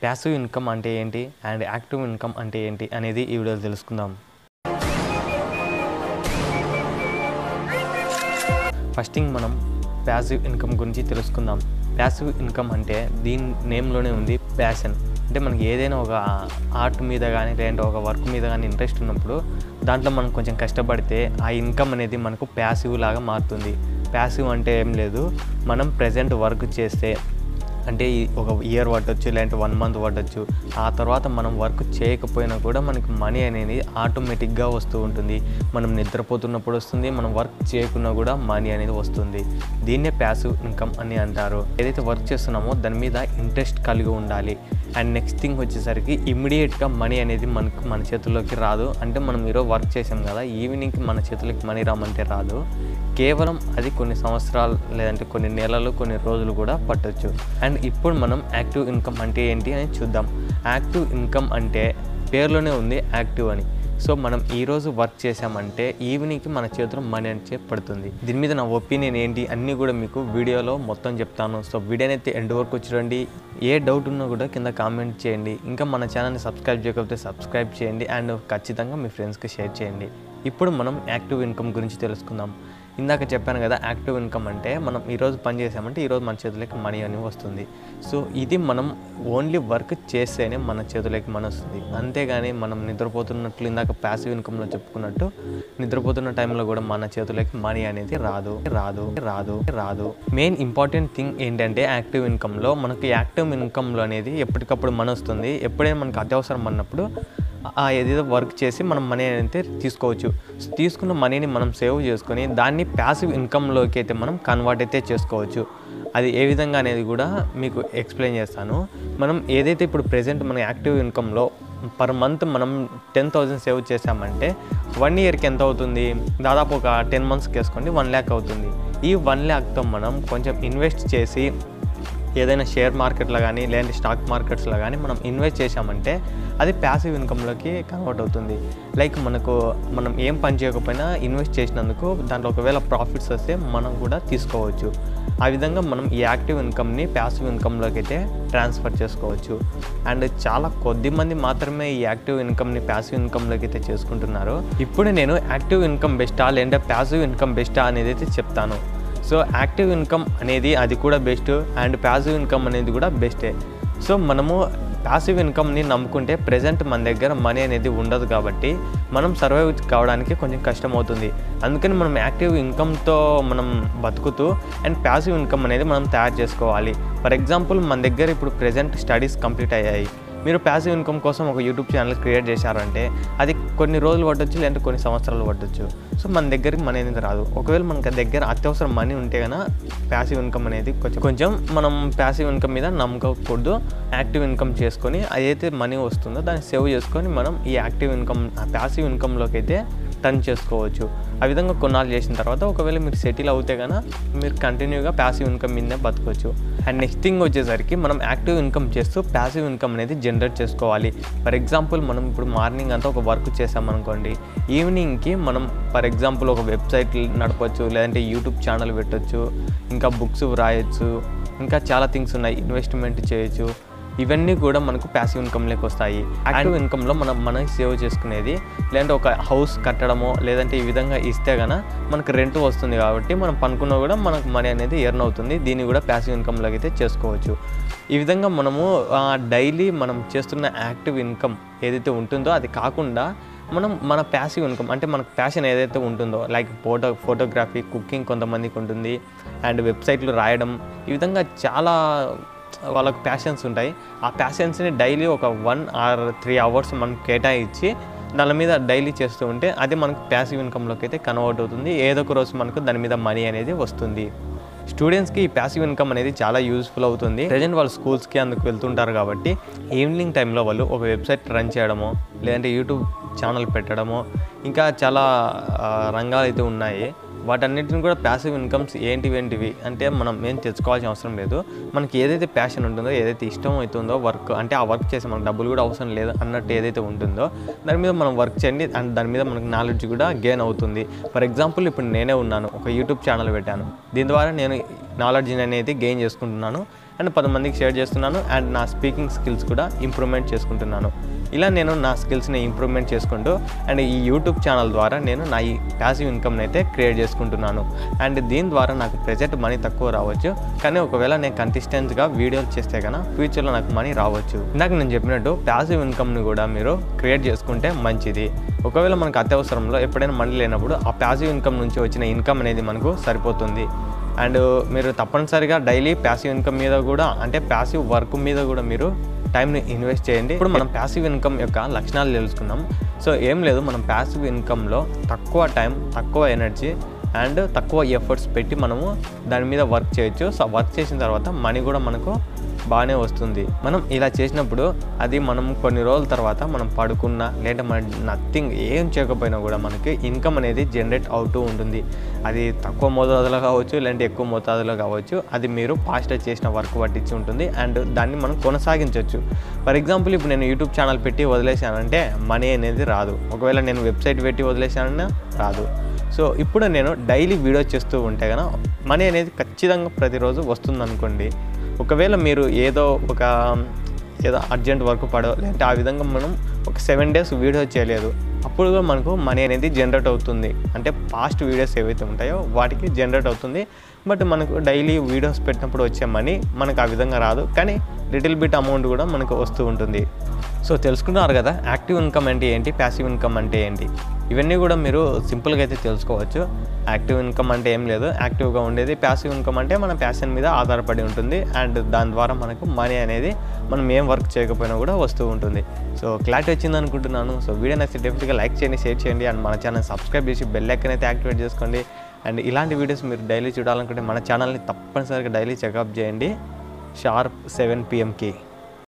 passive income అంటే ఏంటి and active income అంటే ఏంటి అనేది ఈ వీడియోలో తెలుసుకుందాం ఫస్ట్ థింగ్ మనం ప్యాసివ్ ఇన్కమ్ గురించి తెలుసుకుందాం ప్యాసివ్ ఇన్కమ్ అంటే దీని నేమ్లోనే ఉంది ప్యాషన్ అంటే మనకి ఏదైనా ఒక ఆర్ట్ మీద కానీ లేదంటే ఒక వర్క్ మీద కానీ ఇంట్రెస్ట్ ఉన్నప్పుడు దాంట్లో మనం కొంచెం కష్టపడితే ఆ ఇన్కమ్ అనేది మనకు ప్యాసివ్ లాగా మారుతుంది ప్యాసివ్ అంటే ఏం లేదు మనం ప్రజెంట్ వర్క్ చేస్తే అంటే ఈ ఒక ఇయర్ పట్టొచ్చు లేదంటే వన్ మంత్ పట్టొచ్చు ఆ తర్వాత మనం వర్క్ చేయకపోయినా కూడా మనకి మనీ అనేది ఆటోమేటిక్గా వస్తూ ఉంటుంది మనం నిద్రపోతున్నప్పుడు వస్తుంది మనం వర్క్ చేయకున్నా కూడా మనీ అనేది వస్తుంది దీన్నే ప్యాసివ్ ఇన్కమ్ అని అంటారు ఏదైతే వర్క్ చేస్తున్నామో దాని మీద ఇంట్రెస్ట్ కలిగి ఉండాలి అండ్ నెక్స్ట్ థింగ్ వచ్చేసరికి ఇమ్మీడియట్గా మనీ అనేది మనకు మన చేతుల్లోకి రాదు అంటే మనం ఈరోజు వర్క్ చేసాం కదా ఈవినింగ్కి మన చేతులకి మనీ రామంటే రాదు కేవలం అది కొన్ని సంవత్సరాలు లేదంటే కొన్ని నెలలు కొన్ని రోజులు కూడా పట్టొచ్చు అండ్ ఇప్పుడు మనం యాక్టివ్ ఇన్కమ్ అంటే ఏంటి అని చూద్దాం యాక్టివ్ ఇన్కమ్ అంటే పేరులోనే ఉంది యాక్టివ్ అని సో మనం ఈరోజు వర్క్ చేసామంటే ఈవినింగ్కి మన చేతిలో మనీ అంటే పడుతుంది దీని మీద నా ఒపీనియన్ ఏంటి అన్నీ కూడా మీకు వీడియోలో మొత్తం చెప్తాను సో వీడియోని అయితే ఎండ్ వరకు చూడండి ఏ డౌట్ ఉన్నా కూడా కింద కామెంట్ చేయండి ఇంకా మన ఛానల్ని సబ్స్క్రైబ్ చేయకపోతే సబ్స్క్రైబ్ చేయండి అండ్ ఖచ్చితంగా మీ ఫ్రెండ్స్కి షేర్ చేయండి ఇప్పుడు మనం యాక్టివ్ ఇన్కమ్ గురించి తెలుసుకుందాం ఇందాక చెప్పాను కదా యాక్టివ్ ఇన్కమ్ అంటే మనం ఈరోజు పని చేసామంటే ఈరోజు మన చేతులకి మనీ అని వస్తుంది సో ఇది మనం ఓన్లీ వర్క్ చేస్తేనే మన చేతులకి మనీ వస్తుంది అంతేగాని మనం నిద్రపోతున్నట్లు ఇందాక ప్యాసివ్ ఇన్కమ్లో చెప్పుకున్నట్టు నిద్రపోతున్న టైంలో కూడా మన చేతులకి మనీ అనేది రాదు రాదు రాదు రాదు మెయిన్ ఇంపార్టెంట్ థింగ్ ఏంటంటే యాక్టివ్ ఇన్కమ్లో మనకి యాక్టివ్ ఇన్కమ్లో అనేది ఎప్పటికప్పుడు మనీ వస్తుంది ఎప్పుడైనా మనకు అత్యవసరం అన్నప్పుడు ఆ ఏదేదో వర్క్ చేసి మనం మనీ అయితే తీసుకోవచ్చు తీసుకున్న మనీని మనం సేవ్ చేసుకొని దాన్ని ప్యాసివ్ ఇన్కమ్లోకి అయితే మనం కన్వర్ట్ అయితే చేసుకోవచ్చు అది ఏ విధంగా అనేది కూడా మీకు ఎక్స్ప్లెయిన్ చేస్తాను మనం ఏదైతే ఇప్పుడు ప్రెజెంట్ మన యాక్టివ్ ఇన్కంలో పర్ మంత్ మనం టెన్ థౌజండ్ సేవ్ చేసామంటే వన్ ఇయర్కి ఎంత అవుతుంది దాదాపు ఒక టెన్ మంత్స్కి వేసుకోండి వన్ ల్యాక్ అవుతుంది ఈ వన్ ల్యాక్తో మనం కొంచెం ఇన్వెస్ట్ చేసి ఏదైనా షేర్ మార్కెట్లో కానీ లేదంటే స్టాక్ మార్కెట్స్లో కానీ మనం ఇన్వెస్ట్ చేసామంటే అది ప్యాసివ్ ఇన్కంలోకి కన్వర్ట్ అవుతుంది లైక్ మనకు మనం ఏం పని చేయకపోయినా ఇన్వెస్ట్ చేసినందుకు దాంట్లో ఒకవేళ ప్రాఫిట్స్ వస్తే మనం కూడా తీసుకోవచ్చు ఆ విధంగా మనం ఈ యాక్టివ్ ఇన్కమ్ని ప్యాసివ్ ఇన్కంలోకి అయితే ట్రాన్స్ఫర్ చేసుకోవచ్చు అండ్ చాలా కొద్ది మంది మాత్రమే ఈ యాక్టివ్ ఇన్కమ్ని ప్యాసివ్ ఇన్కంలోకి అయితే చేసుకుంటున్నారు ఇప్పుడు నేను యాక్టివ్ ఇన్కమ్ బెస్టా లేదంటే ప్యాసివ్ ఇన్కమ్ బెస్టా అనేది అయితే చెప్తాను సో యాక్టివ్ ఇన్కమ్ అనేది అది కూడా బెస్ట్ అండ్ ప్యాసివ్ ఇన్కమ్ అనేది కూడా బెస్టే సో మనము ప్యాసివ్ ఇన్కమ్ని నమ్ముకుంటే ప్రజెంట్ మన దగ్గర మనీ అనేది ఉండదు కాబట్టి మనం సర్వైవ్ కావడానికి కొంచెం కష్టం అవుతుంది అందుకని మనం యాక్టివ్ ఇన్కమ్తో మనం బతుకుతూ అండ్ ప్యాసివ్ ఇన్కమ్ అనేది మనం తయారు చేసుకోవాలి ఫర్ ఎగ్జాంపుల్ మన దగ్గర ఇప్పుడు ప్రజెంట్ స్టడీస్ కంప్లీట్ అయ్యాయి మీరు ప్యాసివ్ ఇన్కమ్ కోసం ఒక యూట్యూబ్ ఛానల్ క్రియేట్ చేశారంటే అది కొన్ని రోజులు పట్టొచ్చు లేదంటే కొన్ని సంవత్సరాలు పట్టొచ్చు సో మన దగ్గరికి మనీ అనేది రాదు ఒకవేళ మనకి దగ్గర అత్యవసరం మనీ ఉంటే కనుక ప్యాసివ్ ఇన్కమ్ అనేది కొంచెం కొంచెం మనం ప్యాసివ్ ఇన్కమ్ మీద నమ్మకూడదు యాక్టివ్ ఇన్కమ్ చేసుకొని అదైతే మనీ వస్తుందో దాన్ని సేవ్ చేసుకొని మనం ఈ యాక్టివ్ ఇన్కమ్ ప్యాసివ్ ఇన్కమ్లోకి అయితే టర్న్ చేసుకోవచ్చు ఆ విధంగా కొన్నాళ్ళు చేసిన తర్వాత ఒకవేళ మీరు సెటిల్ అవుతే కనుక మీరు కంటిన్యూగా ప్యాసివ్ ఇన్కమ్ మీదనే బతకవచ్చు అండ్ నెక్స్ట్ థింగ్ వచ్చేసరికి మనం యాక్టివ్ ఇన్కమ్ చేస్తూ ప్యాసివ్ ఇన్కమ్ అనేది జనరేట్ చేసుకోవాలి ఫర్ ఎగ్జాంపుల్ మనం ఇప్పుడు మార్నింగ్ అంతా ఒక వర్క్ చేసామనుకోండి ఈవినింగ్కి మనం ఫర్ ఎగ్జాంపుల్ ఒక వెబ్సైట్ నడపచ్చు లేదంటే యూట్యూబ్ ఛానల్ పెట్టచ్చు ఇంకా బుక్స్ వ్రాయొచ్చు ఇంకా చాలా థింగ్స్ ఉన్నాయి ఇన్వెస్ట్మెంట్ చేయొచ్చు ఇవన్నీ కూడా మనకు ప్యాసివ్ ఇన్కమ్లోకి వస్తాయి యాక్టివ్ ఇన్కమ్లో మనం మనం సేవ్ చేసుకునేది లేదంటే ఒక హౌస్ కట్టడమో లేదంటే ఈ విధంగా ఇస్తే గన మనకు రెంట్ వస్తుంది కాబట్టి మనం పనుకున్నా కూడా మనకు మనీ అనేది ఎర్న్ అవుతుంది దీన్ని కూడా ప్యాసివ్ ఇన్కమ్లోకి అయితే చేసుకోవచ్చు ఈ విధంగా మనము డైలీ మనం చేస్తున్న యాక్టివ్ ఇన్కమ్ ఏదైతే ఉంటుందో అది కాకుండా మనం మన ప్యాసివ్ ఇన్కమ్ అంటే మనకు ప్యాషన్ ఏదైతే ఉంటుందో లైక్ ఫోటో ఫోటోగ్రఫీ కుకింగ్ కొంతమందికి ఉంటుంది అండ్ వెబ్సైట్లు రాయడం ఈ విధంగా చాలా వాళ్ళకు ప్యాషన్స్ ఉంటాయి ఆ ప్యాషన్స్ని డైలీ ఒక వన్ ఆర్ త్రీ అవర్స్ మనం కేటాయించి దాని మీద డైలీ చేస్తూ ఉంటే అది మనకు ప్యాసివ్ ఇన్కమ్లోకి అయితే కన్వర్ట్ అవుతుంది ఏదో ఒక రోజు మనకు దాని మీద మనీ అనేది వస్తుంది స్టూడెంట్స్కి ఈ ప్యాసివ్ ఇన్కమ్ అనేది చాలా యూస్ఫుల్ అవుతుంది ప్రజెంట్ వాళ్ళు స్కూల్స్కి అందుకు వెళ్తుంటారు కాబట్టి ఈవినింగ్ టైంలో వాళ్ళు ఒక వెబ్సైట్ రన్ చేయడమో లేదంటే యూట్యూబ్ ఛానల్ పెట్టడమో ఇంకా చాలా ఆ, రంగాలు అయితే ఉన్నాయి వాటన్నిటిని కూడా ప్యాసివ్ ఇన్కమ్స్ ఏంటివి ఏంటివి అంటే మనం ఏం తెచ్చుకోవాల్సిన అవసరం లేదు మనకి ఏదైతే ప్యాషన్ ఉంటుందో ఏదైతే ఇష్టం అవుతుందో వర్క్ అంటే ఆ వర్క్ చేసే మనకు డబ్బులు కూడా అవసరం లేదు అన్నట్టు ఏదైతే ఉంటుందో దాని మీద మనం వర్క్ చేయండి అండ్ దాని మీద మనకు నాలెడ్జ్ కూడా గెయిన్ అవుతుంది ఫర్ ఎగ్జాంపుల్ ఇప్పుడు నేనే ఉన్నాను ఒక యూట్యూబ్ ఛానల్ పెట్టాను దీని ద్వారా నేను నాలెడ్జ్ అనేది గెయిన్ చేసుకుంటున్నాను అండ్ పది మందికి షేర్ చేస్తున్నాను అండ్ నా స్పీకింగ్ స్కిల్స్ కూడా ఇంప్రూవ్మెంట్ చేసుకుంటున్నాను ఇలా నేను నా స్కిల్స్ని ఇంప్రూవ్మెంట్ చేసుకుంటూ అండ్ ఈ యూట్యూబ్ ఛానల్ ద్వారా నేను నా ఈ ప్యాసివ్ ఇన్కమ్ని అయితే క్రియేట్ చేసుకుంటున్నాను అండ్ దీని ద్వారా నాకు ప్రెజెంట్ మనీ తక్కువ రావచ్చు కానీ ఒకవేళ నేను కన్సిస్టెంట్గా వీడియోలు చేస్తే కనుక ఫ్యూచర్లో నాకు మనీ రావచ్చు ఇందాక నేను చెప్పినట్టు ప్యాసివ్ ఇన్కమ్ని కూడా మీరు క్రియేట్ చేసుకుంటే మంచిది ఒకవేళ మనకు అత్యవసరంలో ఎప్పుడైనా మనీ లేనప్పుడు ఆ ప్యాసివ్ ఇన్కమ్ నుంచి వచ్చిన ఇన్కమ్ అనేది మనకు సరిపోతుంది అండ్ మీరు తప్పనిసరిగా డైలీ ప్యాసివ్ ఇన్కమ్ మీద కూడా అంటే ప్యాసివ్ వర్క్ మీద కూడా మీరు టైంని ఇన్వెస్ట్ చేయండి ఇప్పుడు మనం ప్యాసివ్ ఇన్కమ్ యొక్క లక్షణాలు తెలుసుకున్నాం సో ఏం లేదు మనం ప్యాసివ్ ఇన్కమ్లో తక్కువ టైం తక్కువ ఎనర్జీ అండ్ తక్కువ ఎఫర్ట్స్ పెట్టి మనము దాని మీద వర్క్ చేయొచ్చు సో వర్క్ చేసిన తర్వాత మనీ కూడా మనకు బాగానే వస్తుంది మనం ఇలా చేసినప్పుడు అది మనం కొన్ని రోజుల తర్వాత మనం పడుకున్నా లేదా మన నథింగ్ ఏం చేయకపోయినా కూడా మనకి ఇన్కమ్ అనేది జనరేట్ అవుతూ ఉంటుంది అది తక్కువ మోతాదులో కావచ్చు లేదంటే ఎక్కువ మోతాదులో కావచ్చు అది మీరు పాస్ట్గా చేసిన వర్క్ పట్టించి ఉంటుంది అండ్ దాన్ని మనం కొనసాగించవచ్చు ఫర్ ఎగ్జాంపుల్ ఇప్పుడు నేను యూట్యూబ్ ఛానల్ పెట్టి వదిలేసానంటే మనీ అనేది రాదు ఒకవేళ నేను వెబ్సైట్ పెట్టి వదిలేసానన్నా రాదు సో ఇప్పుడు నేను డైలీ వీడియో చేస్తూ ఉంటే కనుక మనీ అనేది ఖచ్చితంగా ప్రతిరోజు వస్తుంది అనుకోండి ఒకవేళ మీరు ఏదో ఒక ఏదో అర్జెంట్ వర్క్ పడో లేదంటే ఆ విధంగా మనం ఒక సెవెన్ డేస్ వీడియో చేయలేదు అప్పుడు కూడా మనకు మనీ అనేది జనరేట్ అవుతుంది అంటే పాస్ట్ వీడియోస్ ఏవైతే ఉంటాయో వాటికి జనరేట్ అవుతుంది బట్ మనకు డైలీ వీడియోస్ పెట్టినప్పుడు వచ్చే మనీ మనకు ఆ విధంగా రాదు కానీ లిటిల్ బిట్ అమౌంట్ కూడా మనకు వస్తూ ఉంటుంది సో తెలుసుకున్నారు కదా యాక్టివ్ ఇన్కమ్ అంటే ఏంటి ప్యాసివ్ ఇన్కమ్ అంటే ఏంటి ఇవన్నీ కూడా మీరు సింపుల్గా అయితే తెలుసుకోవచ్చు యాక్టివ్ ఇన్కమ్ అంటే ఏం లేదు యాక్టివ్గా ఉండేది ప్యాసివ్ ఇన్కమ్ అంటే మన ప్యాషన్ మీద ఆధారపడి ఉంటుంది అండ్ దాని ద్వారా మనకు మనీ అనేది మనం ఏం వర్క్ చేయకపోయినా కూడా వస్తూ ఉంటుంది సో క్లారిటీ వచ్చింది అనుకుంటున్నాను సో వీడియో నచ్చితే డెఫినెట్గా లైక్ చేయండి షేర్ చేయండి అండ్ మన ఛానల్ సబ్స్క్రైబ్ చేసి బెల్ ఐకన్ అయితే యాక్టివేట్ చేసుకోండి అండ్ ఇలాంటి వీడియోస్ మీరు డైలీ చూడాలనుకుంటే మన ఛానల్ని తప్పనిసరిగా డైలీ చెకప్ చేయండి షార్ప్ సెవెన్ పిఎంకి